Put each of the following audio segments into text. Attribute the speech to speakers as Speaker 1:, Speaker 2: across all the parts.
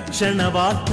Speaker 1: రక్షణ వార్త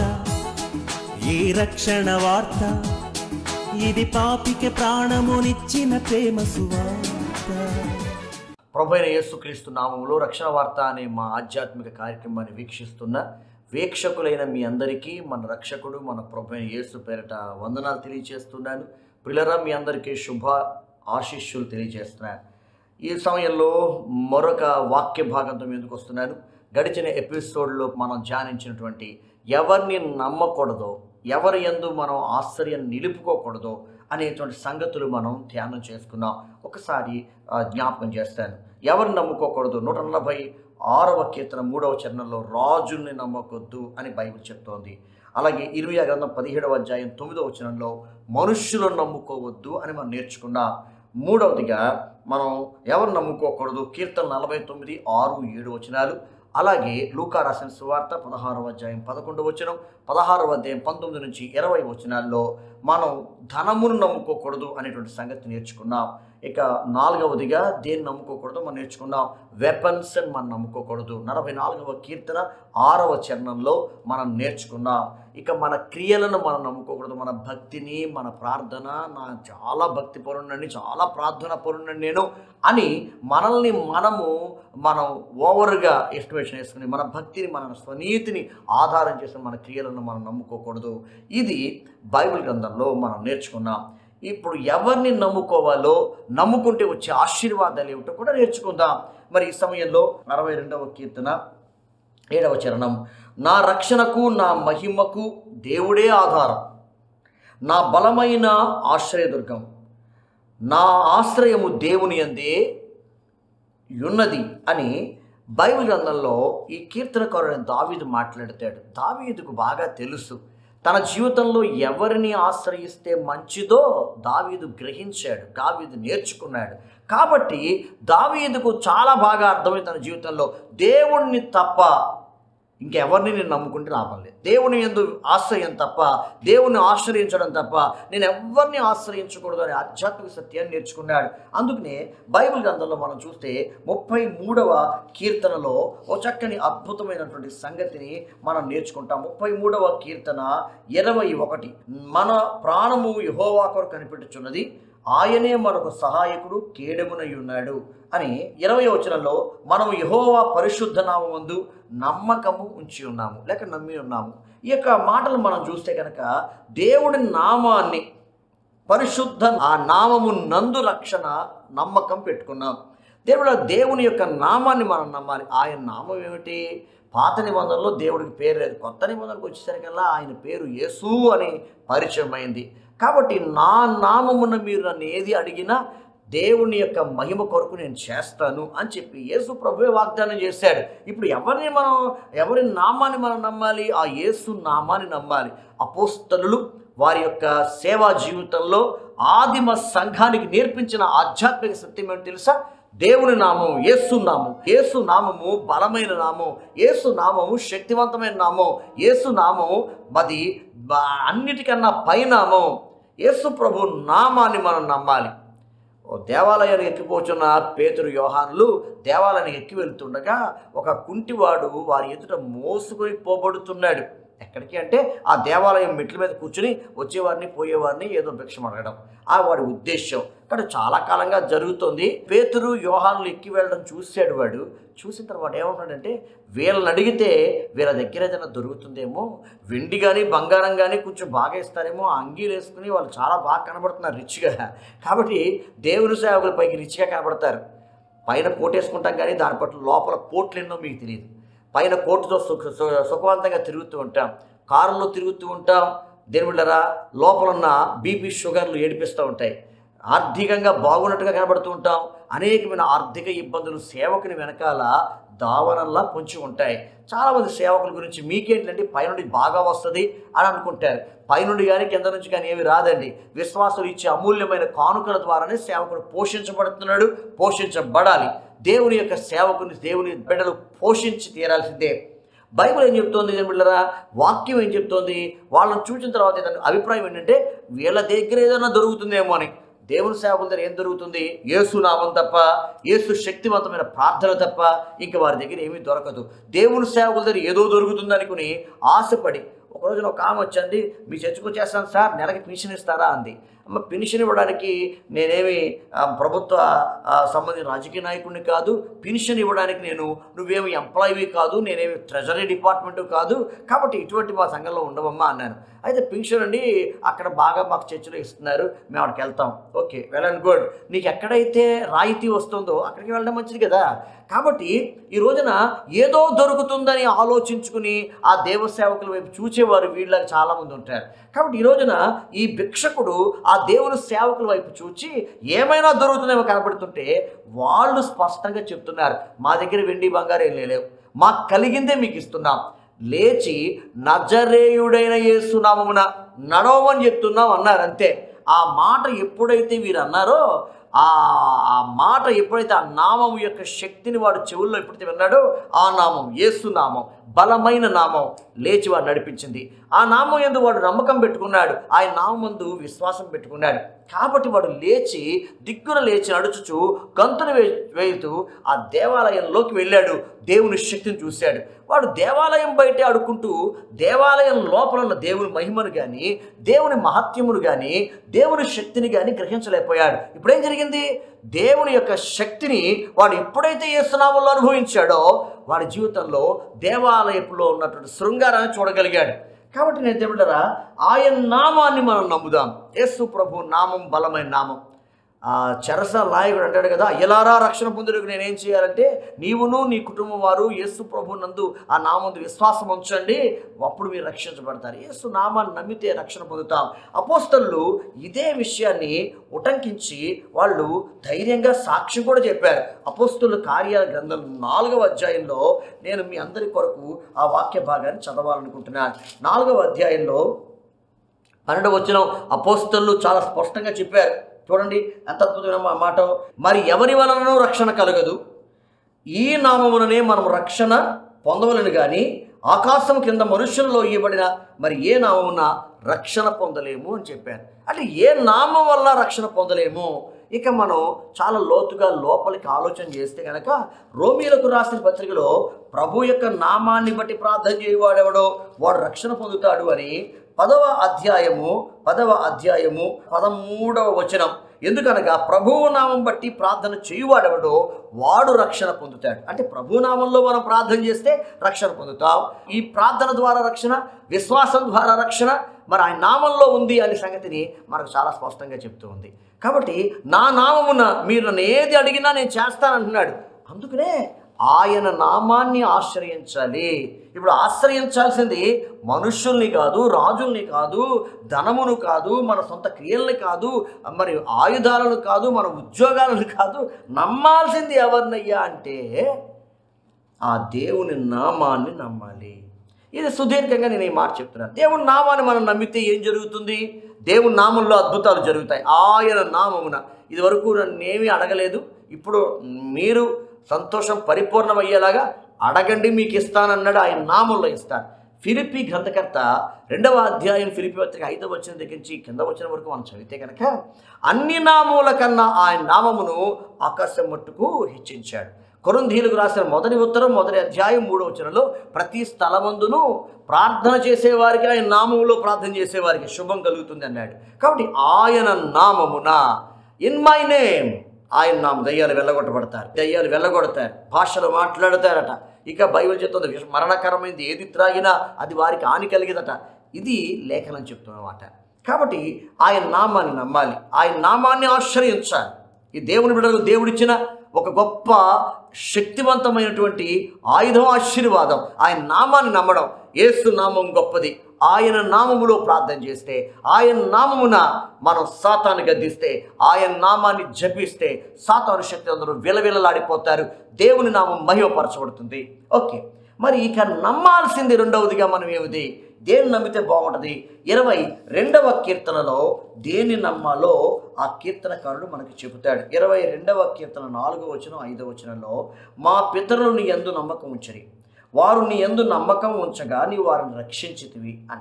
Speaker 1: ఈ రక్షణ వార్త ఇది పాపికి ప్రాణమునిచ్చిన ప్రేమ సువార్త
Speaker 2: ప్రభు అయిన యేసుక్రీస్తు నామములో రక్షణ వార్త అనే మా ఆధ్యాత్మిక కార్యక్రమాన్ని వీక్షిస్తున్న వీక్షకులైన మీ అందరికీ మన రక్షకుడు మన ప్రభు అయిన యేసు పేరట వందనాలు తెలియజేస్తున్నాను పిల్లరా మీ అందరికీ శుభ ఆశీస్సులు తెలియజేస్తున్నాను ఈ సమయంలో మరొక వాక్య భాగంతో మీ ముందుకు వస్తున్నాను గడిచిన ఎపిసోడ్లో మనం ధ్యానించినటువంటి ఎవరిని నమ్మకూడదో ఎవరి యందు మనం ఆశ్చర్యం నిలుపుకోకూడదో అనేటువంటి సంగతులు మనం ధ్యానం చేసుకున్నాం ఒకసారి ఆ, జ్ఞాపకం చేస్తాను ఎవరిని నమ్ముకోకూడదు నూట నలభై ఆరవ కీర్తన మూడవ చరణంలో రాజుల్ని నమ్మకొద్దు అని బైబిల్ చెప్తోంది అలాగే ఇరవై గ్రంథం పదిహేడవ అధ్యాయం తొమ్మిదవ వచనంలో మనుష్యులను నమ్ముకోవద్దు అని మనం నేర్చుకున్నాం మూడవదిగా మనం ఎవరు నమ్ముకోకూడదు కీర్తన నలభై తొమ్మిది ఆరు ఏడు వచనాలు అలాగే లూకా రాసిన సువార్త పదహారవ అధ్యాయం పదకొండవ వచనం పదహారవ అధ్యాయం పంతొమ్మిది నుంచి ఇరవై వచనాల్లో మనం ధనమును నమ్ముకోకూడదు అనేటువంటి సంగతి నేర్చుకున్నాం ఇక నాలుగవదిగా దేన్ని నమ్ముకోకూడదు మనం నేర్చుకున్నాం వెపన్స్ అని మనం నమ్ముకోకూడదు నలభై నాలుగవ కీర్తన ఆరవ చరణంలో మనం నేర్చుకున్నాం ఇక మన క్రియలను మనం నమ్ముకోకూడదు మన భక్తిని మన ప్రార్థన నా చాలా భక్తి పరుణ్ణి చాలా ప్రార్థన పరుణ్ణి నేను అని మనల్ని మనము మనం ఓవర్గా ఎస్టిమేషన్ వేసుకుని మన భక్తిని మన స్వనీతిని ఆధారం చేసిన మన క్రియలను మనం నమ్ముకోకూడదు ఇది బైబిల్ గ్రంథంలో మనం నేర్చుకున్నాం ఇప్పుడు ఎవరిని నమ్ముకోవాలో నమ్ముకుంటే వచ్చే ఆశీర్వాదాలు ఏమిటో కూడా నేర్చుకుందాం మరి ఈ సమయంలో అరవై రెండవ కీర్తన ఏడవ చరణం నా రక్షణకు నా మహిమకు దేవుడే ఆధారం నా బలమైన ఆశ్రయదుర్గం నా ఆశ్రయము దేవుని అందే ఉన్నది అని బైబిల్ గ్రంథంలో ఈ కీర్తనకారుడైన దావీదు మాట్లాడతాడు దావీదుకు బాగా తెలుసు తన జీవితంలో ఎవరిని ఆశ్రయిస్తే మంచిదో దావీదు గ్రహించాడు దావీదు నేర్చుకున్నాడు కాబట్టి దావీదుకు చాలా బాగా అర్థమైంది తన జీవితంలో దేవుణ్ణి తప్ప ఇంకెవరిని నేను నమ్ముకుంటే లాభం లేదు దేవుని ఎందు ఆశ్రయం తప్ప దేవుని ఆశ్రయించడం తప్ప నేను ఎవరిని ఆశ్రయించకూడదు అనే ఆధ్యాత్మిక సత్యాన్ని నేర్చుకున్నాడు అందుకనే బైబిల్ గ్రంథంలో మనం చూస్తే ముప్పై మూడవ కీర్తనలో ఓ చక్కని అద్భుతమైనటువంటి సంగతిని మనం నేర్చుకుంటాం ముప్పై మూడవ కీర్తన ఇరవై ఒకటి మన ప్రాణము యహోవా కొరకు కనిపెట్టుచున్నది ఆయనే మనకు సహాయకుడు కేడమునై ఉన్నాడు అని ఇరవై వచనంలో మనం యహోవా పరిశుద్ధ నామందు నమ్మకము ఉంచి ఉన్నాము లేక నమ్మి ఉన్నాము ఈ యొక్క మాటలు మనం చూస్తే కనుక దేవుడి నామాన్ని పరిశుద్ధ ఆ నామము నందు రక్షణ నమ్మకం పెట్టుకున్నాం దేవుడు దేవుని యొక్క నామాన్ని మనం నమ్మాలి ఆయన నామం ఏమిటి పాత నిబంధనలో దేవుడికి పేరు లేదు కొత్త నిబంధనకు వచ్చేసరికల్లా ఆయన పేరు యేసు అని పరిచయం అయింది కాబట్టి నా నామమున మీరు నన్ను ఏది అడిగినా దేవుని యొక్క మహిమ కొరకు నేను చేస్తాను అని చెప్పి యేసు ప్రభువే వాగ్దానం చేశాడు ఇప్పుడు ఎవరిని మనం ఎవరి నామాన్ని మనం నమ్మాలి ఆ యేసు నామాన్ని నమ్మాలి అపోస్తలు వారి యొక్క సేవా జీవితంలో ఆదిమ సంఘానికి నేర్పించిన ఆధ్యాత్మిక సత్యం ఏంటో తెలుసా దేవుని నామం యేసు నామం యేసు నామము బలమైన నామం యేసు నామము శక్తివంతమైన నామం యేసు నామము అది బ- అన్నిటికన్నా పైనామం యేసు ప్రభు నామాన్ని మనం నమ్మాలి ఓ దేవాలయానికి ఎక్కిపోచున్న పేతురు యోహానులు దేవాలయానికి ఎక్కి వెళ్తుండగా ఒక కుంటివాడు వారి ఎదుట మోసుకొని పోబడుతున్నాడు ఎక్కడికి అంటే ఆ దేవాలయం మెట్ల మీద కూర్చుని వచ్చేవారిని పోయేవారిని ఏదో భిక్షం అడగడం ఆ వాడి ఉద్దేశం కానీ చాలా కాలంగా జరుగుతుంది పేతురు యోహానులు ఎక్కి వెళ్ళడం చూశాడు వాడు చూసిన తర్వాత ఏమంటున్నాడంటే వీళ్ళని అడిగితే వీళ్ళ దగ్గర ఏదైనా దొరుకుతుందేమో వెండి కానీ బంగారం కానీ కొంచెం బాగా ఇస్తారేమో ఆ అంగీలు వేసుకుని వాళ్ళు చాలా బాగా కనబడుతున్నారు రిచ్గా కాబట్టి దేవుని సేవకుల పైకి రిచ్గా కనబడతారు పైన కోట్ వేసుకుంటాం కానీ దాని పట్ల లోపల కోట్లు ఎన్నో మీకు తెలియదు పైన కోటుతో సుఖ సు- సుఖవంతంగా తిరుగుతూ ఉంటాం కారులో తిరుగుతూ ఉంటాం దేవుళ్ళరా లోపల ఉన్న బీపీ షుగర్లు ఏడిపిస్తూ ఉంటాయి ఆర్థికంగా బాగున్నట్టుగా కనబడుతూ ఉంటాం అనేకమైన ఆర్థిక ఇబ్బందులు సేవకుని వెనకాల దావనంలా పొంచి ఉంటాయి చాలామంది సేవకుల గురించి మీకేంటంటే పైనుండి బాగా వస్తుంది అని అనుకుంటారు పైనుండి కానీ కింద నుంచి కానీ ఏమి రాదండి విశ్వాసులు ఇచ్చే అమూల్యమైన కానుకల ద్వారానే సేవకుడు పోషించబడుతున్నాడు పోషించబడాలి దేవుని యొక్క సేవకుని దేవుని బిడ్డలు పోషించి తీరాల్సిందే బైబిల్ ఏం చెప్తోంది బిడ్డరా వాక్యం ఏం చెప్తోంది వాళ్ళని చూసిన తర్వాత ఏదైనా అభిప్రాయం ఏంటంటే వీళ్ళ దగ్గర ఏదైనా దొరుకుతుందేమో అని దేవుని సేవకుల దగ్గర ఏం దొరుకుతుంది యేసు నామం తప్ప యేసు శక్తివంతమైన ప్రార్థన తప్ప ఇంక వారి దగ్గర ఏమీ దొరకదు దేవుని సేవకుల దగ్గర ఏదో దొరుకుతుంది అనుకుని ఆశపడి ఒక రోజున ఒక ఆమె వచ్చింది మీ చర్చకు వచ్చేస్తాను సార్ నెలకి పెన్షన్ ఇస్తారా అంది అమ్మ పెన్షన్ ఇవ్వడానికి నేనేమి ఆ, ప్రభుత్వ ఆ, సంబంధించిన రాజకీయ నాయకుడిని కాదు పెన్షన్ ఇవ్వడానికి నేను నువ్వేమి ఎంప్లాయీవి కాదు నేనేమి ట్రెజరీ డిపార్ట్మెంట్ కాదు కాబట్టి ఇటువంటి మా సంఘంలో ఉండవమ్మా అన్నాను అయితే పెన్షన్ అండి అక్కడ బాగా మాకు చర్చలు ఇస్తున్నారు మేము అక్కడికి వెళ్తాం ఓకే వెల్ అండ్ గుడ్ నీకు ఎక్కడైతే రాయితీ వస్తుందో అక్కడికి వెళ్ళడం మంచిది కదా కాబట్టి ఈ రోజున ఏదో దొరుకుతుందని ఆలోచించుకుని ఆ దేవ సేవకుల వైపు చూచేవారు వీళ్ళకి చాలామంది ఉంటారు కాబట్టి ఈ రోజున ఈ భిక్షకుడు ఆ దేవుని సేవకుల వైపు చూచి ఏమైనా దొరుకుతుందేమో కనబడుతుంటే వాళ్ళు స్పష్టంగా చెప్తున్నారు మా దగ్గర వెండి బంగారం ఏం లేవు మాకు కలిగిందే మీకు ఇస్తున్నాం లేచి నజరేయుడైన యేసునామమున నడవమని చెప్తున్నాం అన్నారు అంతే ఆ మాట ఎప్పుడైతే వీరు అన్నారో ఆ ఆ మాట ఎప్పుడైతే ఆ నామం యొక్క శక్తిని వాడు చెవుల్లో ఎప్పుడైతే విన్నాడో ఆ నామం యేసు నామం బలమైన నామం లేచి వాడు నడిపించింది ఆ నామం ఎందు వాడు నమ్మకం పెట్టుకున్నాడు ఆయన నామం ముందు విశ్వాసం పెట్టుకున్నాడు కాబట్టి వాడు లేచి దిగ్గున లేచి నడుచుచు గంతును వే వేయుతూ ఆ దేవాలయంలోకి వెళ్ళాడు దేవుని శక్తిని చూశాడు వాడు దేవాలయం బయటే అడుక్కుంటూ దేవాలయం లోపల ఉన్న దేవుని మహిమను కానీ దేవుని మహత్యమును కానీ దేవుని శక్తిని కానీ గ్రహించలేకపోయాడు ఇప్పుడేం జరిగింది దేవుని యొక్క శక్తిని వాడు ఎప్పుడైతే ఏసునామంలో అనుభవించాడో వాడి జీవితంలో దేవాలయంలో ఉన్నటువంటి శృంగారాన్ని చూడగలిగాడు కాబట్టి నేను ఏమంటారా ఆయన నామాన్ని మనం నమ్ముదాం యేసు ప్రభు నామం బలమైన నామం ఆ చెరస నాయకుడు అంటాడు కదా ఎలారా రక్షణ పొందుటకు నేనేం చేయాలంటే నీవును నీ కుటుంబం వారు యేసు ప్రభు నందు ఆ నామందు విశ్వాసం ఉంచండి అప్పుడు మీరు రక్షించబడతారు యేసు నామాన్ని నమ్మితే రక్షణ పొందుతాం అపోస్తలు ఇదే విషయాన్ని ఉటంకించి వాళ్ళు ధైర్యంగా సాక్ష్యం కూడా చెప్పారు అపోస్తుల కార్యాల గ్రంథం నాలుగవ అధ్యాయంలో నేను మీ అందరి కొరకు ఆ వాక్య భాగాన్ని చదవాలనుకుంటున్నాను నాలుగవ అధ్యాయంలో పన్నెండు వచ్చిన అపోస్తలు చాలా స్పష్టంగా చెప్పారు చూడండి ఎంత అద్భుతమైన మా మాట మరి ఎవరి వలనను రక్షణ కలగదు ఈ నామముననే మనం రక్షణ పొందవలను కానీ ఆకాశం కింద మనుషుల్లో ఇవ్వబడిన మరి ఏ నామమున రక్షణ పొందలేము అని చెప్పారు అంటే ఏ నామం వల్ల రక్షణ పొందలేము ఇక మనం చాలా లోతుగా లోపలికి ఆలోచన చేస్తే కనుక రోమిలకు రాసిన పత్రికలో ప్రభు యొక్క నామాన్ని బట్టి ప్రార్థన చేయవాడెవడో వాడు రక్షణ పొందుతాడు అని పదవ అధ్యాయము పదవ అధ్యాయము పదమూడవ వచనం ఎందుకనగా ప్రభువు నామం బట్టి ప్రార్థన చేయువాడెవడో వాడు రక్షణ పొందుతాడు అంటే ప్రభు నామంలో మనం ప్రార్థన చేస్తే రక్షణ పొందుతాం ఈ ప్రార్థన ద్వారా రక్షణ విశ్వాసం ద్వారా రక్షణ మరి ఆయన నామంలో ఉంది అనే సంగతిని మనకు చాలా స్పష్టంగా చెప్తూ ఉంది కాబట్టి నా నామమున మీరు నన్ను ఏది అడిగినా నేను చేస్తానంటున్నాడు అందుకనే ఆయన నామాన్ని ఆశ్రయించాలి ఇప్పుడు ఆశ్రయించాల్సింది మనుషుల్ని కాదు రాజుల్ని కాదు ధనమును కాదు మన సొంత క్రియల్ని కాదు మరి ఆయుధాలను కాదు మన ఉద్యోగాలను కాదు నమ్మాల్సింది ఎవరినయ్యా అంటే ఆ దేవుని నామాన్ని నమ్మాలి ఇది సుదీర్ఘంగా నేను ఈ మాట చెప్తున్నాను దేవుని నామాన్ని మనం నమ్మితే ఏం జరుగుతుంది దేవుని నామంలో అద్భుతాలు జరుగుతాయి ఆయన నామమున ఇదివరకు నన్నేమీ అడగలేదు ఇప్పుడు మీరు సంతోషం పరిపూర్ణమయ్యేలాగా అడగండి మీకు ఇస్తానన్నాడు ఆయన నామంలో ఇస్తాను ఫిలిపి గ్రంథకర్త రెండవ అధ్యాయం ఫిలిపి పత్రిక ఐదవ వచ్చిన దగ్గర నుంచి కింద వచ్చిన వరకు మనం చదివితే కనుక అన్ని నామముల కన్నా ఆయన నామమును ఆకాశం మట్టుకు హెచ్చించాడు కొరింథీలకు రాసిన మొదటి ఉత్తరం మొదటి అధ్యాయం మూడో వచనంలో ప్రతి స్థలమందును ప్రార్థన చేసేవారికి ఆయన నామములో ప్రార్థన చేసేవారికి శుభం కలుగుతుంది అన్నాడు కాబట్టి ఆయన నామమున ఇన్ మై నేమ్ ఆయన నామ దయ్యాలు వెళ్ళగొట్టబడతారు దయ్యాలు వెళ్ళగొడతారు భాషలు మాట్లాడతారట ఇక బైబిల్ చెప్తుంది విష- మరణకరమైనది ఏది త్రాగినా అది వారికి హాని కలిగేదట ఇది లేఖనం చెప్తున్నమాట కాబట్టి ఆయన నామాన్ని నమ్మాలి ఆయన నామాన్ని ఆశ్రయించాలి ఈ దేవుని బిడ్డలకు దేవుడిచ్చిన ఒక గొప్ప శక్తివంతమైనటువంటి ఆయుధం ఆశీర్వాదం ఆయన నామాన్ని నమ్మడం ఏసు నామం గొప్పది ఆయన నామములో ప్రార్థన చేస్తే ఆయన నామమున మనం సాతాను గద్దిస్తే ఆయన నామాన్ని జపిస్తే సాతాను శక్తి అందరూ విలవిలలాడిపోతారు దేవుని నామం మహిమపరచబడుతుంది ఓకే మరి ఇక నమ్మాల్సింది రెండవదిగా మనం ఏమిటి దేన్ని నమ్మితే బాగుంటుంది ఇరవై రెండవ కీర్తనలో దేన్ని నమ్మాలో ఆ కీర్తనకారుడు మనకి చెబుతాడు ఇరవై రెండవ కీర్తన నాలుగో వచనం ఐదో వచనంలో మా పితరులు నీ ఎందు నమ్మకం ఉంచరి వారు నీ ఎందు నమ్మకం ఉంచగా నీ వారిని రక్షించితివి అంటారు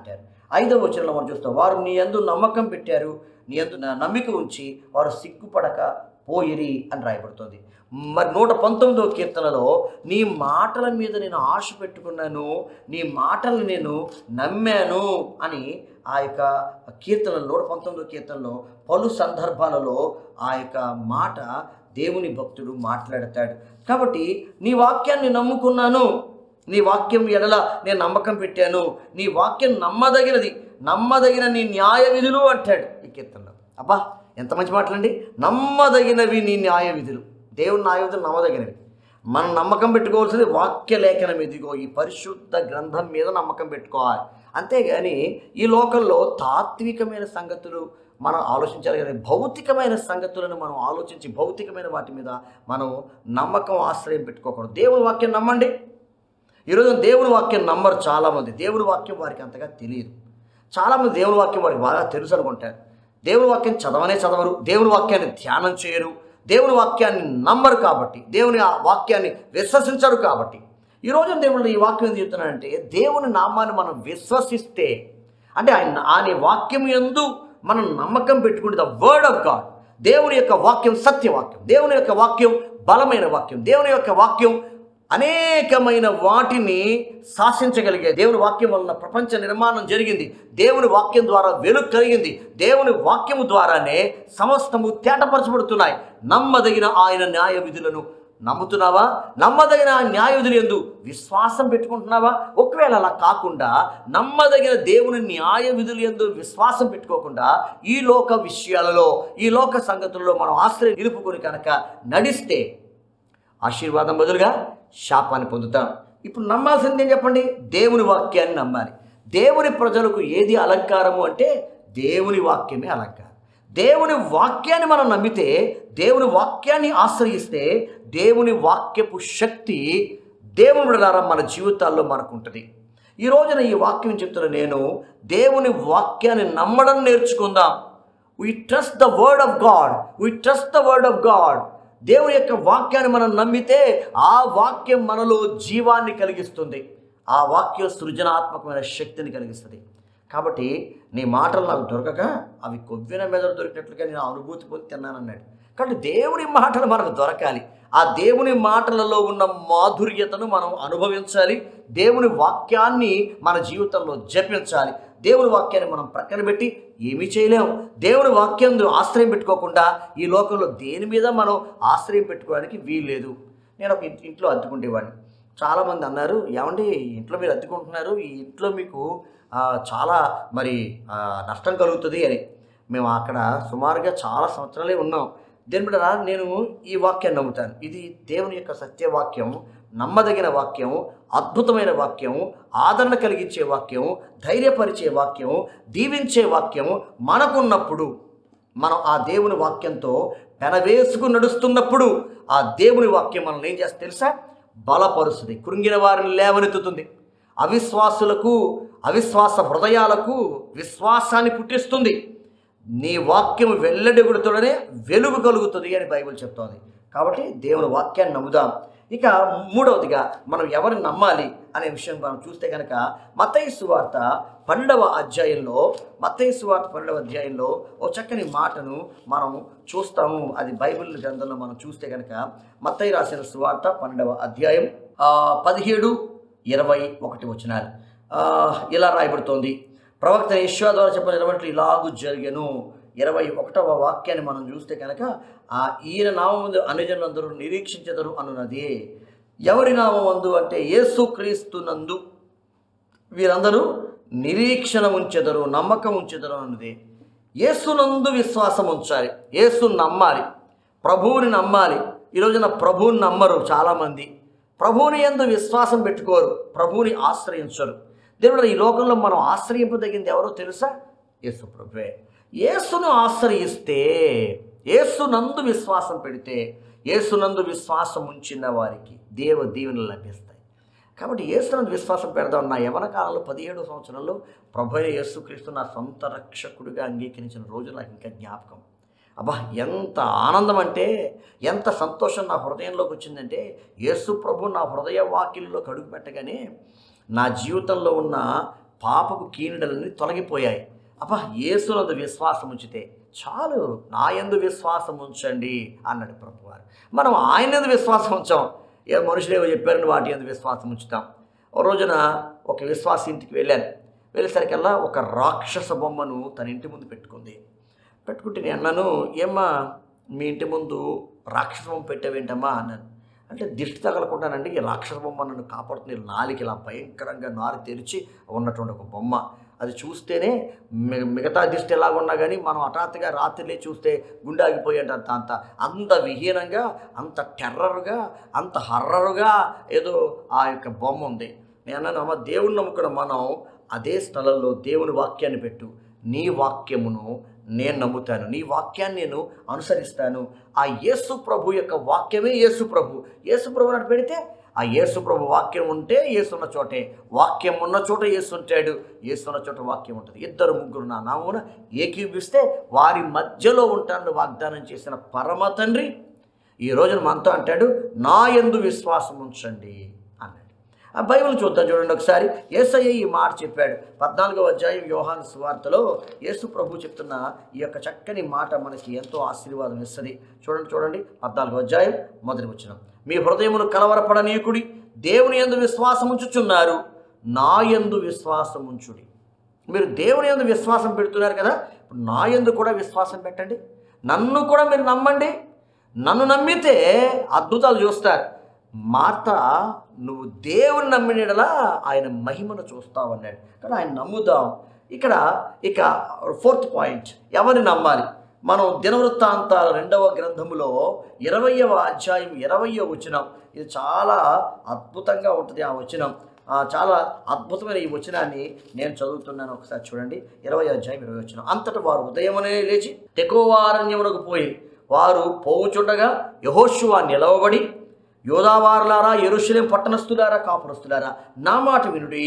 Speaker 2: ఐదవ వచనంలో మనం చూస్తాం వారు నీ యందు నమ్మకం పెట్టారు నీ యందు నా నమ్మిక ఉంచి వారు సిగ్గుపడక పోయిరి అని రాయబడుతుంది మరి నూట పంతొమ్మిదవ కీర్తనలో నీ మాటల మీద నేను ఆశ పెట్టుకున్నాను నీ మాటలు నేను నమ్మాను అని ఆ యొక్క కీర్తన నూట పంతొమ్మిదవ కీర్తనలో పలు సందర్భాలలో ఆ యొక్క మాట దేవుని భక్తుడు మాట్లాడతాడు కాబట్టి నీ వాక్యాన్ని నమ్ముకున్నాను నీ వాక్యం ఎడల నేను నమ్మకం పెట్టాను నీ వాక్యం నమ్మదగినది నమ్మదగిన నీ న్యాయ విధులు అంటాడు ఈ కీర్తనలో అబ్బా ఎంత మంచి మాటలండి నమ్మదగినవి నీ న్యాయ విధులు దేవుని న్యాయ విధులు నమ్మదగినవి మనం నమ్మకం పెట్టుకోవాల్సింది వాక్య లేఖనం ఇదిగో ఈ పరిశుద్ధ గ్రంథం మీద నమ్మకం పెట్టుకోవాలి అంతేగాని ఈ లోకంలో తాత్వికమైన సంగతులు మనం ఆలోచించాలి కానీ భౌతికమైన సంగతులను మనం ఆలోచించి భౌతికమైన వాటి మీద మనం నమ్మకం ఆశ్రయం పెట్టుకోకూడదు దేవుని వాక్యం నమ్మండి ఈరోజు దేవుని వాక్యం నమ్మరు చాలామంది దేవుని వాక్యం వారికి అంతగా తెలియదు చాలామంది దేవుని వాక్యం వారికి బాగా తెలుసు అనుకుంటారు దేవుని వాక్యం చదవనే చదవరు దేవుని వాక్యాన్ని ధ్యానం చేయరు దేవుని వాక్యాన్ని నమ్మరు కాబట్టి దేవుని ఆ వాక్యాన్ని విశ్వసించరు కాబట్టి ఈ రోజు దేవుడు ఈ వాక్యం ఏం చెప్తున్నాడంటే దేవుని నామాన్ని మనం విశ్వసిస్తే అంటే ఆయన ఆయన వాక్యం ఎందు మనం నమ్మకం పెట్టుకుంటే ద వర్డ్ ఆఫ్ గాడ్ దేవుని యొక్క వాక్యం సత్యవాక్యం దేవుని యొక్క వాక్యం బలమైన వాక్యం దేవుని యొక్క వాక్యం అనేకమైన వాటిని శాసించగలిగే దేవుని వాక్యం వలన ప్రపంచ నిర్మాణం జరిగింది దేవుని వాక్యం ద్వారా వెలుగు కలిగింది దేవుని వాక్యము ద్వారానే సమస్తము తేటపరచబడుతున్నాయి నమ్మదగిన ఆయన న్యాయ విధులను నమ్ముతున్నావా నమ్మదగిన ఆ న్యాయ విధులు ఎందు విశ్వాసం పెట్టుకుంటున్నావా ఒకవేళ అలా కాకుండా నమ్మదగిన దేవుని న్యాయ విధులు ఎందు విశ్వాసం పెట్టుకోకుండా ఈ లోక విషయాలలో ఈ లోక సంగతులలో మనం ఆశ్రయం నిలుపుకొని కనుక నడిస్తే ఆశీర్వాదం బదులుగా శాపాన్ని పొందుతాం ఇప్పుడు నమ్మాల్సింది ఏం చెప్పండి దేవుని వాక్యాన్ని నమ్మాలి దేవుని ప్రజలకు ఏది అలంకారము అంటే దేవుని వాక్యమే అలంకారం దేవుని వాక్యాన్ని మనం నమ్మితే దేవుని వాక్యాన్ని ఆశ్రయిస్తే దేవుని వాక్యపు శక్తి దేవుని బిడ్డలారా మన జీవితాల్లో మనకు ఉంటుంది ఈ రోజున ఈ వాక్యం చెప్తున్న నేను దేవుని వాక్యాన్ని నమ్మడం నేర్చుకుందాం we trust the word of God we trust the word of God దేవుని యొక్క వాక్యాన్ని మనం నమ్మితే ఆ వాక్యం మనలో జీవాన్ని కలిగిస్తుంది ఆ వాక్యం సృజనాత్మకమైన శక్తిని కలిగిస్తుంది కాబట్టి నీ మాటలు నాకు దొరకక అవి కొవ్విన మెదడు దొరికినట్లుగా నేను అనుభూతి పొంది తిన్నానన్నాడు కాబట్టి దేవుని మాటలు మనకు దొరకాలి ఆ దేవుని మాటలలో ఉన్న మాధుర్యతను మనం అనుభవించాలి దేవుని వాక్యాన్ని మన జీవితంలో జపించాలి దేవుని వాక్యాన్ని మనం ప్రక్కన పెట్టి ఏమీ చేయలేము దేవుని వాక్యం ఆశ్రయం పెట్టుకోకుండా ఈ లోకంలో దేని మీద మనం ఆశ్రయం పెట్టుకోవడానికి వీల్లేదు నేను ఒక ఇంటి- ఇంట్లో అద్దుకుంటేవాడిని చాలామంది అన్నారు ఏమండి ఈ ఇంట్లో మీరు అద్దుకుంటున్నారు ఈ ఇంట్లో మీకు ఆ, చాలా మరి ఆ, నష్టం కలుగుతుంది అని మేము అక్కడ సుమారుగా చాలా సంవత్సరాలే ఉన్నాం దేని బిడ్డ నేను ఈ వాక్యాన్ని నమ్ముతాను ఇది దేవుని యొక్క సత్యవాక్యం నమ్మదగిన వాక్యం అద్భుతమైన వాక్యం ఆదరణ కలిగించే వాక్యం ధైర్యపరిచే వాక్యం దీవించే వాక్యం మనకున్నప్పుడు మనం ఆ దేవుని వాక్యంతో పెనవేసుకు నడుస్తున్నప్పుడు ఆ దేవుని వాక్యం మనల్ని ఏం చేస్తే తెలుసా బలపరుస్తుంది కృంగిన వారిని లేవనెత్తుతుంది అవిశ్వాసులకు అవిశ్వాస హృదయాలకు విశ్వాసాన్ని పుట్టిస్తుంది నీ వాక్యం వెల్లడిగుడుతోనే వెలుగు కలుగుతుంది అని బైబిల్ చెప్తోంది కాబట్టి దేవుని వాక్యాన్ని నమ్ముదాం ఇక మూడవదిగా మనం ఎవరిని నమ్మాలి అనే విషయం మనం చూస్తే కనుక మత్తయి సువార్త పన్నెండవ అధ్యాయంలో మత్తయి సువార్త పన్నెండవ అధ్యాయంలో ఓ చక్కని మాటను మనం చూస్తాము అది బైబిల్ గ్రంథంలో మనం చూస్తే కనుక మత్తయి రాసిన సువార్త పన్నెండవ అధ్యాయం ఆ, పదిహేడు ఇరవై ఒకటి వచనాలు ఆ, ఇలా రాయబడుతోంది ప్రవక్త యశ్వా ద్వారా చెప్పిన ఇరవై ఇలాగు జరిగను ఇరవై ఒకటవ వాక్యాన్ని మనం చూస్తే కనుక ఆ ఈయన నామందు అనుజనులందరూ నిరీక్షించెదరు అనున్నది ఎవరి నామందు అంటే యేసు నందు వీరందరూ నిరీక్షణ ఉంచెదరు నమ్మకం ఉంచెదరు అన్నది యేసునందు విశ్వాసం ఉంచాలి యేసు నమ్మాలి ప్రభువుని నమ్మాలి ఈ రోజున ప్రభువుని నమ్మరు చాలామంది ప్రభువుని ఎందు విశ్వాసం పెట్టుకోరు ప్రభువుని ఆశ్రయించరు దేవుడు ఈ లోకంలో మనం ఆశ్రయింపదగింది ఎవరో తెలుసా యేసు ప్రభువే యేసును ఆశ్రయిస్తే యేసునందు విశ్వాసం పెడితే యేసునందు విశ్వాసం ఉంచిన వారికి దేవ దీవెనలు లభిస్తాయి కాబట్టి యేసునందు విశ్వాసం పెడదాం నా యవన కాలంలో పదిహేడు సంవత్సరంలో ప్రభు అయిన యేసుక్రీస్తు నా సొంత రక్షకుడిగా అంగీకరించిన రోజు నాకు ఇంకా జ్ఞాపకం అబ్బా ఎంత ఆనందం అంటే ఎంత సంతోషం నా హృదయంలోకి వచ్చిందంటే యేసు ప్రభు నా హృదయ వాకిల్లో కడుగు పెట్టగానే నా జీవితంలో ఉన్న పాపపు కీనుడలన్నీ తొలగిపోయాయి అబ్బా యేసునందు విశ్వాసం ఉంచితే చాలు నా యందు విశ్వాసం ఉంచండి అన్నాడు ప్రభువారు మనం ఆయన యందు విశ్వాసం ఉంచాం ఏ మనుషులు ఏవో చెప్పారని వాటి యందు విశ్వాసం ఉంచుతాం ఓ రోజున ఒక విశ్వాస ఇంటికి వెళ్ళాను వెళ్ళేసరికల్లా ఒక రాక్షస బొమ్మను తన ఇంటి ముందు పెట్టుకుంది పెట్టుకుంటే నేను అన్నాను ఏమ్మా మీ ఇంటి ముందు రాక్షస బొమ్మ పెట్టావేంటమ్మా అన్నాను అంటే దిష్టి తగలకుండానండి ఈ రాక్షస బొమ్మ నన్ను కాపాడుతుంది నాలికి ఇలా భయంకరంగా నారి తెరిచి ఉన్నటువంటి ఒక బొమ్మ అది చూస్తేనే మి- మిగతా దిష్టి ఎలాగున్నా కానీ మనం హఠాత్తుగా రాత్రిలే చూస్తే గుండె ఆగిపోయేట అంత అంత అంత విహీనంగా అంత టెర్రర్గా అంత హర్రరుగా ఏదో ఆ యొక్క బొమ్మ ఉంది నేను అన్నాను అమ్మ దేవుని నమ్ముకున్న మనం అదే స్థలంలో దేవుని వాక్యాన్ని పెట్టు నీ వాక్యమును నేను నమ్ముతాను నీ వాక్యాన్ని నేను అనుసరిస్తాను ఆ యేసు ప్రభు యొక్క వాక్యమే యేసు ప్రభు యేసు ప్రభు నాటి పెడితే ఆ యేసు ప్రభు వాక్యం ఉంటే యేసు ఉన్న చోటే వాక్యం ఉన్న చోట యేసు ఉంటాడు యేసు ఉన్న చోట వాక్యం ఉంటుంది ఇద్దరు ముగ్గురు నా నామమున ఏకీపిస్తే వారి మధ్యలో ఉంటానని వాగ్దానం చేసిన పరమ తండ్రి ఈ రోజున మనతో అంటాడు నా యందు విశ్వాసం ఉంచండి అన్నాడు ఆ బైబిల్ చూద్దాం చూడండి ఒకసారి యేసయ్య ఈ మాట చెప్పాడు పద్నాలుగో అధ్యాయం యోహాను సువార్తలో యేసు ప్రభు చెప్తున్న ఈ యొక్క చక్కని మాట మనకి ఎంతో ఆశీర్వాదం ఇస్తుంది చూడండి చూడండి పద్నాలుగో అధ్యాయం మొదటి వచ్చిన మీ హృదయమును కలవరపడనీయకుడి దేవుని యందు విశ్వాసం ఉంచుచున్నారు నా యందు విశ్వాసం ఉంచుడి మీరు దేవుని యందు విశ్వాసం పెడుతున్నారు కదా ఇప్పుడు నా యందు కూడా విశ్వాసం పెట్టండి నన్ను కూడా మీరు నమ్మండి నన్ను నమ్మితే అద్భుతాలు చూస్తారు మార్త నువ్వు దేవుని నమ్మినలా ఆయన మహిమను చూస్తావన్నాడు కానీ ఆయన నమ్ముదాం ఇక్కడ ఇక ఫోర్త్ పాయింట్ ఎవరిని నమ్మాలి మనం దినవృత్తాంతాల రెండవ గ్రంథములో ఇరవయవ అధ్యాయం ఇరవయో వచనం ఇది చాలా అద్భుతంగా ఉంటుంది ఆ వచనం ఆ, చాలా అద్భుతమైన ఈ వచనాన్ని నేను చదువుతున్నాను ఒకసారి చూడండి ఇరవై అధ్యాయం ఇరవై వచనం అంతటా వారు ఉదయమునే లేచి తెకోవారణ్యమునకు పోయి వారు పోవుచుండగా యహోశువా నిలవబడి యోధావారులారా ఎరుషలేం పట్టణస్థులారా కాపురస్తులారా నా మాట వినుడి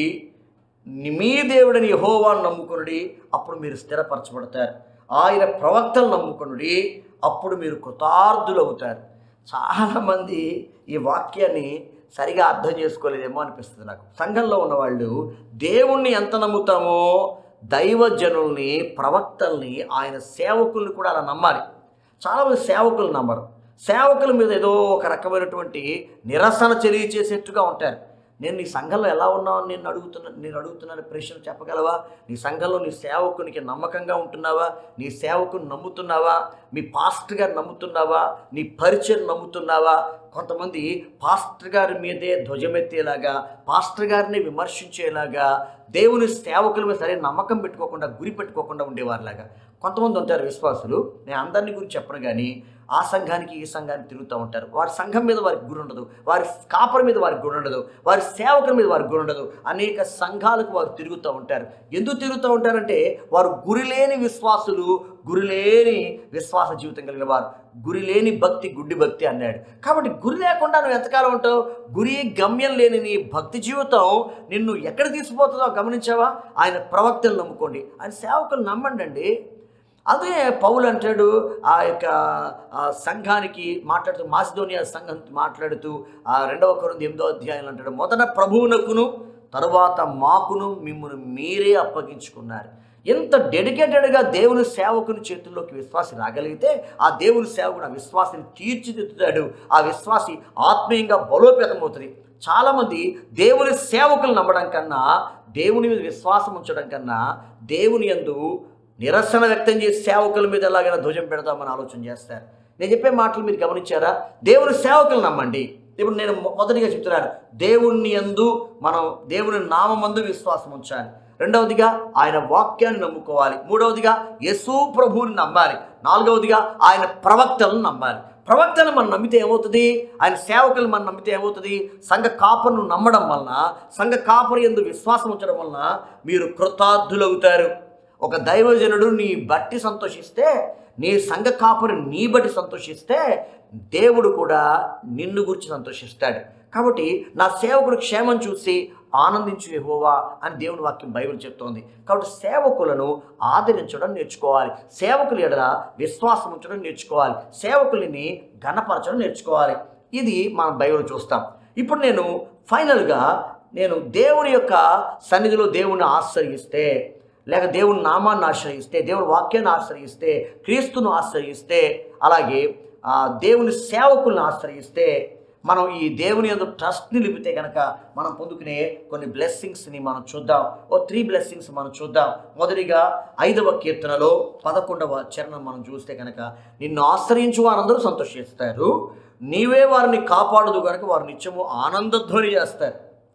Speaker 2: మీ దేవుడిని యహోవాను నమ్ముకొనుడి అప్పుడు మీరు స్థిరపరచబడతారు ఆయన ప్రవక్తలు నమ్ముకొనుడి అప్పుడు మీరు కృతార్థులు అవుతారు చాలామంది ఈ వాక్యాన్ని సరిగా అర్థం చేసుకోలేదేమో అనిపిస్తుంది నాకు సంఘంలో ఉన్నవాళ్ళు దేవుణ్ణి ఎంత నమ్ముతామో దైవజనుల్ని ప్రవక్తల్ని ఆయన సేవకుల్ని కూడా అలా నమ్మాలి చాలామంది సేవకులు నమ్మరు సేవకుల మీద ఏదో ఒక రకమైనటువంటి నిరసన తెలియచేసేట్టుగా ఉంటారు నేను నీ సంఘంలో ఎలా ఉన్నావు నేను అడుగుతున్నా నేను అడుగుతున్నాను ప్రశ్న చెప్పగలవా నీ సంఘంలో నీ సేవకునికి నమ్మకంగా ఉంటున్నావా నీ సేవకుని నమ్ముతున్నావా మీ పాస్టర్ గారు నమ్ముతున్నావా నీ పరిచయం నమ్ముతున్నావా కొంతమంది పాస్టర్ గారి మీదే ధ్వజమెత్తేలాగా పాస్టర్ గారిని విమర్శించేలాగా దేవుని సేవకుల మీద సరైన నమ్మకం పెట్టుకోకుండా గురి పెట్టుకోకుండా ఉండేవారిలాగా కొంతమంది ఉంటారు విశ్వాసులు నేను అందరిని గురించి చెప్పను కానీ ఆ సంఘానికి ఈ సంఘానికి తిరుగుతూ ఉంటారు వారి సంఘం మీద వారికి గురి ఉండదు వారి కాపరి మీద వారికి గురి ఉండదు వారి సేవకుల మీద వారికి గురి ఉండదు అనేక సంఘాలకు వారు తిరుగుతూ ఉంటారు ఎందుకు తిరుగుతూ ఉంటారంటే వారు గురిలేని విశ్వాసులు గురిలేని విశ్వాస జీవితం కలిగిన వారు గురి లేని భక్తి గుడ్డి భక్తి అన్నాడు కాబట్టి గురి లేకుండా నువ్వు ఎంతకాలం ఉంటావు గురి గమ్యం లేని నీ భక్తి జీవితం నిన్ను ఎక్కడ తీసుకుపోతుందో గమనించావా ఆయన ప్రవక్తలు నమ్ముకోండి ఆయన సేవకులు నమ్మండి అండి అదే పౌలు అంటాడు ఆ యొక్క ఆ సంఘానికి మాట్లాడుతూ మాసిదోనియా సంఘం మాట్లాడుతూ ఆ రెండవ కొరింది ఎనిమిదో అధ్యాయంలో అంటాడు మొదట ప్రభువునకును తరువాత మాకును మిమ్మల్ని మీరే అప్పగించుకున్నారు ఎంత డెడికేటెడ్గా దేవుని సేవకుని చేతుల్లోకి విశ్వాసి రాగలిగితే ఆ దేవుని సేవకుడు ఆ విశ్వాసిని తీర్చిదిద్దుతాడు ఆ విశ్వాసి ఆత్మీయంగా బలోపేతమవుతుంది చాలామంది దేవుని సేవకులు నమ్మడం కన్నా దేవుని మీద విశ్వాసం ఉంచడం కన్నా దేవుని యందు నిరసన వ్యక్తం చేసి సేవకుల మీద ఎలాగైనా ధ్వజం పెడదామని ఆలోచన చేస్తారు నేను చెప్పే మాటలు మీరు గమనించారా దేవుని సేవకులు నమ్మండి ఇప్పుడు నేను మొ- మొదటిగా చెప్తున్నాను దేవుని యందు మనం దేవుని నామందు విశ్వాసం ఉంచాలి రెండవదిగా ఆయన వాక్యాన్ని నమ్ముకోవాలి మూడవదిగా యేసు ప్రభువుని నమ్మాలి నాలుగవదిగా ఆయన ప్రవక్తలను నమ్మాలి ప్రవక్తను మనం నమ్మితే ఏమవుతుంది ఆయన సేవకులు మనం నమ్మితే ఏమవుతుంది సంఘ కాపరును నమ్మడం వలన సంఘ కాపరు ఎందు విశ్వాసం ఉంచడం వలన మీరు కృతార్థులవుతారు ఒక దైవజనుడు నీ బట్టి సంతోషిస్తే నీ సంఘ కాపరి నీ బట్టి సంతోషిస్తే దేవుడు కూడా నిన్ను గురించి సంతోషిస్తాడు కాబట్టి నా సేవకుడు క్షేమం చూసి ఆనందించు యెహోవా అని దేవుని వాక్యం బైబిల్ చెప్తోంది కాబట్టి సేవకులను ఆదరించడం నేర్చుకోవాలి సేవకుల ఎడల విశ్వాసం ఉంచడం నేర్చుకోవాలి సేవకులని ఘనపరచడం నేర్చుకోవాలి ఇది మనం బైబిల్ చూస్తాం ఇప్పుడు నేను ఫైనల్గా నేను దేవుని యొక్క సన్నిధిలో దేవుని ఆశ్రయిస్తే లేక దేవుని నామాన్ని ఆశ్రయిస్తే దేవుని వాక్యాన్ని ఆశ్రయిస్తే క్రీస్తును ఆశ్రయిస్తే అలాగే ఆ, దేవుని సేవకులను ఆశ్రయిస్తే మనం ఈ దేవుని యొక్క ట్రస్ట్ని నిలిపితే కనుక మనం పొందుకునే కొన్ని బ్లెస్సింగ్స్ని మనం చూద్దాం ఓ త్రీ బ్లెస్సింగ్స్ మనం చూద్దాం మొదటిగా ఐదవ కీర్తనలో పదకొండవ చరణం మనం చూస్తే కనుక నిన్ను ఆశ్రయించు వారందరూ సంతోషిస్తారు నీవే వారిని కాపాడదు కనుక వారు నిత్యము ఆనందధ్వని చేస్తారు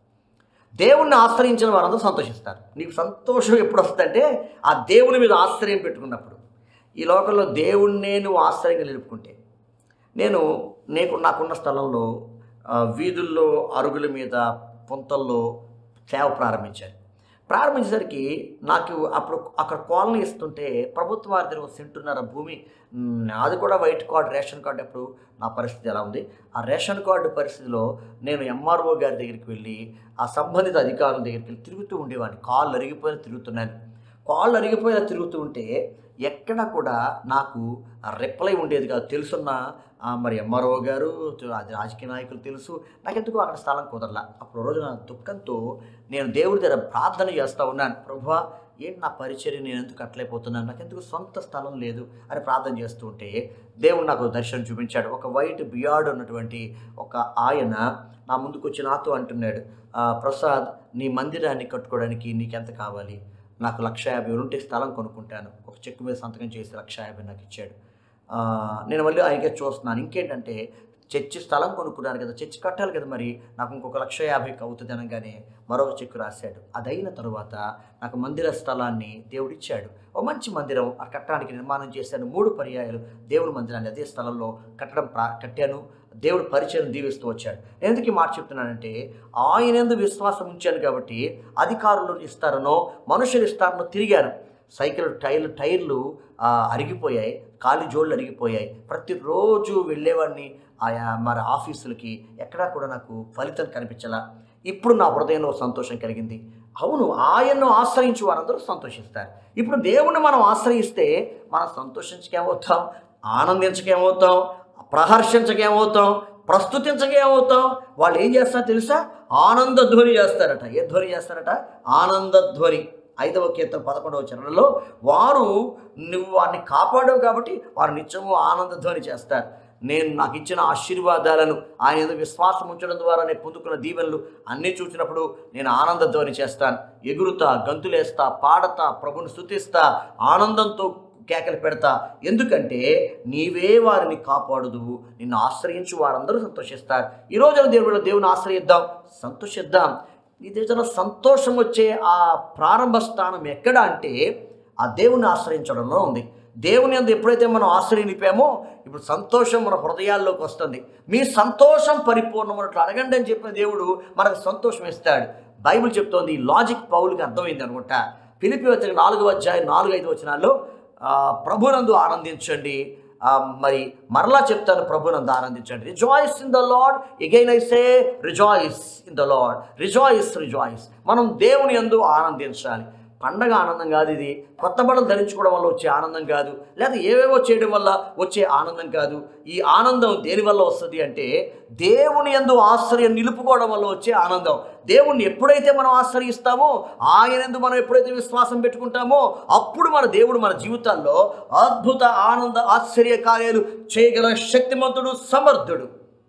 Speaker 2: దేవుణ్ణి ఆశ్రయించిన వారందరూ సంతోషిస్తారు నీకు సంతోషం ఎప్పుడు వస్తుందంటే ఆ దేవుని మీద ఆశ్రయం పెట్టుకున్నప్పుడు ఈ లోకంలో దేవుణ్ణే నువ్వు ఆశ్రయంగా నిలుపుకుంటే నేను నీకు నాకున్న స్థలంలో ఆ, వీధుల్లో అరుగుల మీద పొంతల్లో సేవ ప్రారంభించాను ప్రారంభించేసరికి నాకు అప్పుడు అక్కడ కాలనీ ఇస్తుంటే ప్రభుత్వ వారి దగ్గర ఒక సెంటున్నర భూమి మ్, నాది కూడా వైట్ కార్డ్ రేషన్ కార్డు అప్పుడు నా పరిస్థితి ఎలా ఉంది ఆ రేషన్ కార్డు పరిస్థితిలో నేను ఎంఆర్ఓ గారి దగ్గరికి వెళ్ళి ఆ సంబంధిత అధికారుల దగ్గరికి వెళ్ళి తిరుగుతూ ఉండేవాడిని కాళ్ళు అరిగిపోయిన తిరుగుతున్నాను కాళ్ళు అరిగిపోయిన తిరుగుతూ ఉంటే ఎక్కడ కూడా నాకు రిప్లై ఉండేది కాదు తెలుసున్న ఆ, మరి ఎంఆర్ఓ గారు అది రాజకీయ నాయకులు తెలుసు నాకెందుకు అక్కడ స్థలం కుదరలా అప్పుడు రోజు నా దుఃఖంతో నేను దేవుడి దగ్గర ప్రార్థన చేస్తూ ఉన్నాను ప్రభువా ఏంటి నా పరిచర్య నేను ఎందుకు అట్లయిపోతున్నాను నాకెందుకు సొంత స్థలం లేదు అని ప్రార్థన చేస్తూ ఉంటే దేవుడు నాకు దర్శనం చూపించాడు ఒక వైట్ బియార్డ్ ఉన్నటువంటి ఒక ఆయన నా ముందుకు వచ్చి నాతో అంటున్నాడు "ఆ, ప్రసాద్ నీ మందిరాన్ని కట్టుకోవడానికి నీకెంత కావాలి నాకు లక్ష యాభై వేలు ఉంటే స్థలం కొనుక్కుంటాను ఒక చెక్ మీద సంతకం చేసి లక్ష యాభై నాకు ఇచ్చాడు ఆ, నేను మళ్ళీ ఆయనకే చూస్తున్నాను ఇంకేంటంటే చర్చి స్థలం కొనుక్కున్నాను కదా చర్చి కట్టాలి కదా మరి నాకు ఇంకొక లక్ష యాభైకి అవుతుంది అనగానే మరొక చెక్కు రాశాడు అది అయిన తరువాత నాకు మందిర స్థలాన్ని దేవుడిచ్చాడు ఓ మంచి మందిరం ఆ కట్టడానికి నిర్మాణం చేశాను మూడు పర్యాయాలు దేవుడి మందిరాన్ని అదే స్థలంలో కట్టడం ప్రా కట్టాను దేవుడు పరిచయం దీవిస్తూ వచ్చాడు నేను ఎందుకు ఈ మాట చెప్తున్నానంటే ఆయన ఎందు విశ్వాసం ఉంచాను కాబట్టి అధికారులు ఇస్తారనో మనుషులు ఇస్తారనో తిరిగాను సైకిల్ టైర్లు టైర్లు ఆ, అరిగిపోయాయి కాలి జోళ్ళు అరిగిపోయాయి ప్రతిరోజు వెళ్ళేవాడిని ఆయా మరి ఆఫీసులకి ఎక్కడా కూడా నాకు ఫలితం కనిపించలా ఇప్పుడు నా హృదయంలో సంతోషం కలిగింది అవును ఆయన్ను ఆశ్రయించి వారందరూ సంతోషిస్తారు ఇప్పుడు దేవుణ్ణి మనం ఆశ్రయిస్తే మనం సంతోషించకేమవుతాం ఆనందించకేమవుతాం ప్రహర్షించకేమవుతాం ప్రస్తుతించకేమవుతాం వాళ్ళు ఏం చేస్తారో తెలుసా ఆనంద ధ్వని చేస్తారట ఏ ధ్వని చేస్తారట ఆనంద ధ్వని ఐదవ కీర్తన పదకొండవ చరణంలో వారు నువ్వు వారిని కాపాడావు కాబట్టి వారు నిత్యము ఆనంద ధ్వని చేస్తారు నేను నాకు ఇచ్చిన ఆశీర్వాదాలను ఆయన ఏదో విశ్వాసం ఉంచడం ద్వారా నేను పొందుకున్న దీవెనలు అన్నీ చూసినప్పుడు నేను ఆనంద ధ్వని చేస్తాను ఎగురుతా గంతులేస్తా పాడతా ప్రభుని స్థుతిస్తా ఆనందంతో కేకలు పెడతా ఎందుకంటే నీవే వారిని కాపాడుదు నిన్ను ఆశ్రయించు వారందరూ సంతోషిస్తారు ఈ రోజున దేవుడు దేవుని ఆశ్రయిద్దాం సంతోషిద్దాం నీ దగ్గర సంతోషం వచ్చే ఆ ప్రారంభ స్థానం ఎక్కడ అంటే ఆ దేవుని ఆశ్రయించడంలో ఉంది దేవుని అందు ఎప్పుడైతే మనం ఆశ్రయం నింపామో ఇప్పుడు సంతోషం మన హృదయాల్లోకి వస్తుంది మీ సంతోషం పరిపూర్ణమైనట్లు అడగండి అని చెప్పిన దేవుడు మనకు సంతోషం ఇస్తాడు బైబిల్ చెప్తోంది ఈ లాజిక్ పౌలుకి అర్థమైంది అనుకుంటా పిలిపి వచ్చిన నాలుగవ అధ్యాయం నాలుగు ఐదు వచనాల్లో ఆ, ప్రభునందు ఆనందించండి ఆ, మరి మరలా చెప్తాను ప్రభునందు ఆనందించండి rejoice in the Lord again I say rejoice in the Lord rejoice rejoice మనం దేవుని యందు ఆనందించాలి పండగ ఆనందం కాదు ఇది కొత్త బట్టలు ధరించుకోవడం వల్ల వచ్చే ఆనందం కాదు లేదా ఏవేవో చేయడం వల్ల వచ్చే ఆనందం కాదు ఈ ఆనందం దేని వల్ల వస్తుంది అంటే దేవుని యందు ఆశ్రయం నిలుపుకోవడం వల్ల వచ్చే ఆనందం దేవుణ్ణి ఎప్పుడైతే మనం ఆశ్రయిస్తామో ఆయన యందు మనం ఎప్పుడైతే విశ్వాసం పెట్టుకుంటామో అప్పుడు మన దేవుడు మన జీవితాల్లో అద్భుత ఆనంద ఆశ్చర్య కార్యాలు చేయగల శక్తిమంతుడు సమర్థుడు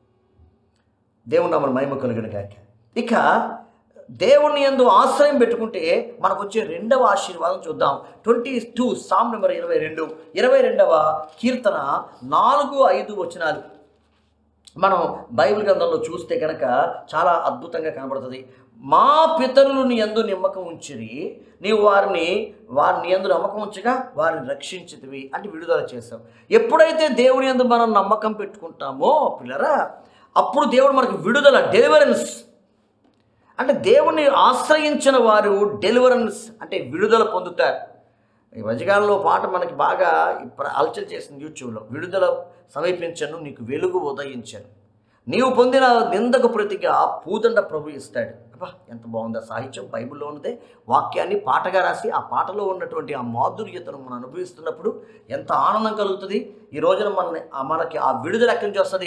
Speaker 2: దేవుని మన మహిమ కలిగిన గాక ఇక దేవుని యందు ఆశ్రయం పెట్టుకుంటే మనకు వచ్చే రెండవ ఆశీర్వాదం చూద్దాం ట్వంటీ టూ సామ్ నెంబర్ ఇరవై రెండు ఇరవై రెండవ కీర్తన నాలుగు ఐదు వచనాలు మనం బైబిల్ గ్రంథంలో చూస్తే కనుక చాలా అద్భుతంగా కనబడుతుంది మా పితరులు నీ యందు నమ్మకం ఉంచిరి నీవు వారిని వారిని యందు నమ్మకం ఉంచగా వారిని రక్షించితివి అంటే విడుదల చేసావు ఎప్పుడైతే దేవుని యందు మనం నమ్మకం పెట్టుకుంటామో పిల్లరా అప్పుడు దేవుడు మనకు విడుదల డెలివరెన్స్ అంటే దేవుణ్ణి ఆశ్రయించిన వారు డెలివరెన్స్ అంటే విడుదల పొందుతారు ఈ మధ్యకాలంలో పాట మనకి బాగా ఇప్పుడు అలచల్ చేసింది యూట్యూబ్లో విడుదల సమీపించను నీకు వెలుగు ఉదయించను నీవు పొందిన నిందకు ప్రతిగా పూదండ ప్రభు ఇస్తాడు అబ్బా ఎంత బాగుందా సాహిత్యం బైబిల్లో ఉన్నదే వాక్యాన్ని పాటగా రాసి ఆ పాటలో ఉన్నటువంటి ఆ మాధుర్యతను మనం అనుభవిస్తున్నప్పుడు ఎంత ఆనందం కలుగుతుంది ఈ రోజున మన మనకి ఆ విడుదల ఎక్కడి నుంచి వస్తుంది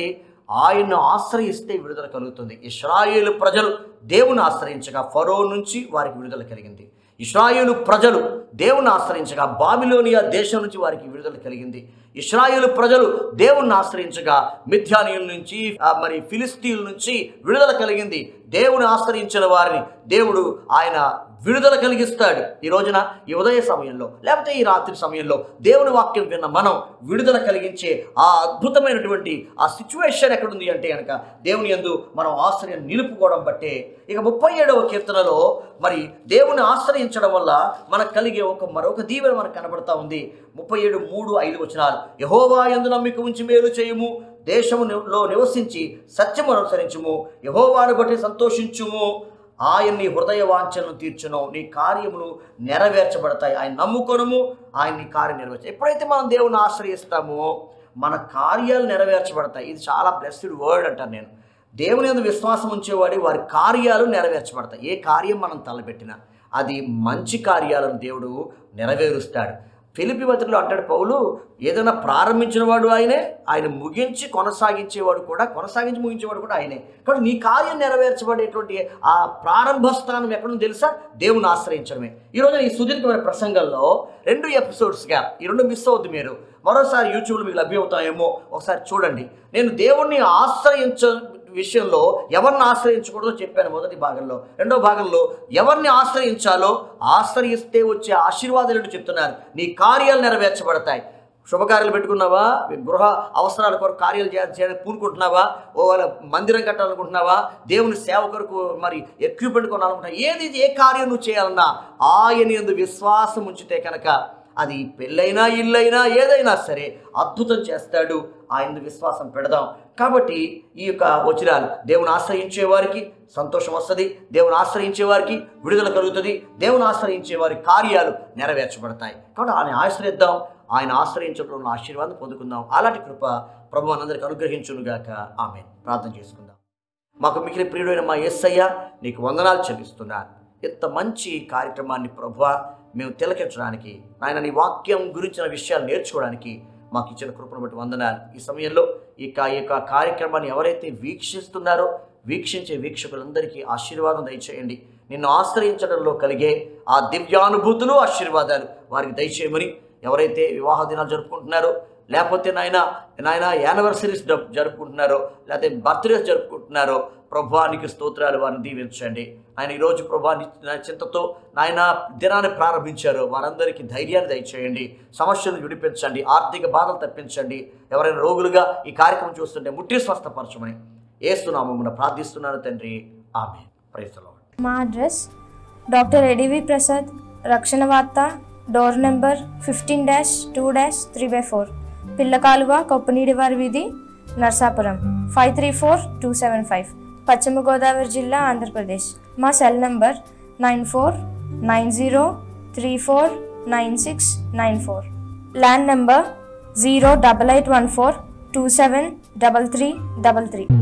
Speaker 2: ఆయన్ను ఆశ్రయిస్తే విడుదల కలుగుతుంది ఇస్రాయేలు ప్రజలు దేవుని ఆశ్రయించగా ఫరో నుంచి వారికి విడుదల కలిగింది ఇస్రాయేలు ప్రజలు దేవుని ఆశ్రయించగా బాబిలోనియా దేశం నుంచి వారికి విడుదల కలిగింది ఇస్రాయేలు ప్రజలు దేవుణ్ణి ఆశ్రయించగా మిథ్యానీయుల నుంచి ఆ, మరి ఫిలిస్తీన్ల నుంచి విడుదల కలిగింది దేవుని ఆశ్రయించిన వారిని దేవుడు ఆయన విడుదల కలిగిస్తాడు ఈ రోజున ఈ ఉదయ సమయంలో లేకపోతే ఈ రాత్రి సమయంలో దేవుని వాక్యం విన్న మనం విడుదల కలిగించే ఆ అద్భుతమైనటువంటి ఆ సిచ్యువేషన్ ఎక్కడుంది అంటే కనుక దేవుని యందు మనం ఆశ్రయం నిలుపుకోవడం బట్టే ఇక ముప్పై ఏడవ కీర్తనలో మరి దేవుని ఆశ్రయించడం వల్ల మనకు కలిగే ఒక మరొక దీవెన మనకు కనబడతా ఉంది ముప్పై ఏడు మూడు ఐదు వచనాలు యహోవా యందు నమ్మిక ఉంచి మేలు చేయుము దేశములో నివసించి సత్యము అనుసరించుము యహోవాను బట్టి సంతోషించుము ఆయన నీ హృదయ వాంఛలను తీర్చును నీ కార్యములు నెరవేర్చబడతాయి ఆయన నమ్ముకొనుము ఆయన నీ కార్యం నెరవేర్చ ఎప్పుడైతే మనం దేవుని ఆశ్రయిస్తామో మన కార్యాలు నెరవేర్చబడతాయి ఇది చాలా బ్లెస్డ్ వర్డ్ అంటాను నేను దేవుని యందు విశ్వాసం ఉంచేవాడి వారి కార్యాలు నెరవేర్చబడతాయి ఏ కార్యం మనం తలపెట్టినా అది మంచి కార్యాలను దేవుడు నెరవేరుస్తాడు ఫిలిపి పత్రికలో అంటాడు పౌలు ఏదైనా ప్రారంభించిన వాడు ఆయనే ఆయన ముగించి కొనసాగించేవాడు కూడా కొనసాగించి ముగించేవాడు కూడా ఆయనే కాబట్టి నీ కార్యం నెరవేర్చబడేటువంటి ఆ ప్రారంభ స్థానం ఎక్కడుందో తెలుసా దేవుని ఆశ్రయించడమే ఈరోజు ఈ సుదీర్ఘమైన ప్రసంగంలో రెండు ఎపిసోడ్స్గా ఈ రెండు మిస్ అవుద్ది మీరు మరోసారి యూట్యూబ్లో మీకు లభ్యమవుతాయేమో ఒకసారి చూడండి నేను దేవుణ్ణి ఆశ్రయించ విషయంలో ఎవరిని ఆశ్రయించకూడదో చెప్పాను మొదటి భాగంలో రెండో భాగంలో ఎవరిని ఆశ్రయించాలో ఆశ్రయిస్తే వచ్చే ఆశీర్వాదాలు చెప్తున్నారు నీ కార్యాలు నెరవేర్చబడతాయి శుభకార్యాలు పెట్టుకున్నావా గృహ అవసరాల కొరకు కార్యాలు చేయ- చేయడానికి పూనుకుంటున్నావా ఓ వాళ్ళ మందిరం కట్టాలనుకుంటున్నావా దేవుని సేవ కొరకు మరి ఎక్విప్మెంట్ కొనాలనుకుంటున్నా ఏది ఏ కార్యం నువ్వు చేయాలన్నా ఆయన ఎందు విశ్వాసం ఉంచితే కనుక అది పెళ్ళైనా ఇల్లైనా ఏదైనా సరే అద్భుతం చేస్తాడు ఆయన విశ్వాసం పెడదాం కాబట్టి ఈ యొక్క వచనాలు దేవుని ఆశ్రయించే వారికి సంతోషం వస్తుంది దేవుని ఆశ్రయించే వారికి విడుదల కలుగుతుంది దేవుని ఆశ్రయించే వారి కార్యాలు నెరవేర్చబడతాయి కాబట్టి ఆయన ఆశ్రయిద్దాం ఆయన ఆశ్రయించడంలో ఉన్న ఆశీర్వాదం పొందుకుందాం అలాంటి కృప ప్రభు మనందరికి అనుగ్రహించునుగాక ఆమె ప్రార్థన చేసుకుందాం మాకు మిగిలిన ప్రియుడైన మా యేసయ్య నీకు వందనాలు చెల్లిస్తున్నాను ఇంత మంచి కార్యక్రమాన్ని ప్రభు మేము తిలకించడానికి ఆయన నీ వాక్యం గురించిన విషయాలు నేర్చుకోవడానికి మాకు ఇచ్చిన కృపను బట్టి వందనాలు ఈ సమయంలో ఈ కా- ఈ యొక్క కార్యక్రమాన్ని ఎవరైతే వీక్షిస్తున్నారో వీక్షించే వీక్షకులందరికీ ఆశీర్వాదం దయచేయండి నిన్ను ఆశ్రయించడంలో కలిగే ఆ దివ్యానుభూతులు ఆశీర్వాదాలు వారికి దయచేయమని ఎవరైతే వివాహ దినాలు జరుపుకుంటున్నారో లేకపోతే నాయన నాయన యానివర్సరీస్ జరుపుకుంటున్నారో లేకపోతే బర్త్డేస్ జరుపుకుంటున్నారో ప్రభానికి స్తోత్రాలు వారిని దీవించండి ఆయన ఈరోజు ప్రభాని చింతతో నాయన దినాన్ని ప్రారంభించారు వారందరికీ ధైర్యాన్ని దయచేయండి సమస్యలు విడిపించండి ఆర్థిక బాధలు తప్పించండి ఎవరైనా రోగులుగా ఈ కార్యక్రమం చూస్తుంటే ముట్టి స్వస్థపరచమని ఏస్తున్నామమున ప్రార్థిస్తున్నాను తండ్రి ఆమె ప్రైస్తలో
Speaker 3: మా అడ్రస్ డాక్టర్ ఎడివి ప్రసాద్ రక్షణ వార్త door number fifteen dash two dash three by four పిల్లకాలువ కొప్పనీడివారి వీధి Narsapuram five three four two seven five పశ్చిమ గోదావరి జిల్లా ఆంధ్రప్రదేశ్ మా cell number nine four nine zero three four nine six nine four land number zero double eight one four two seven double three double three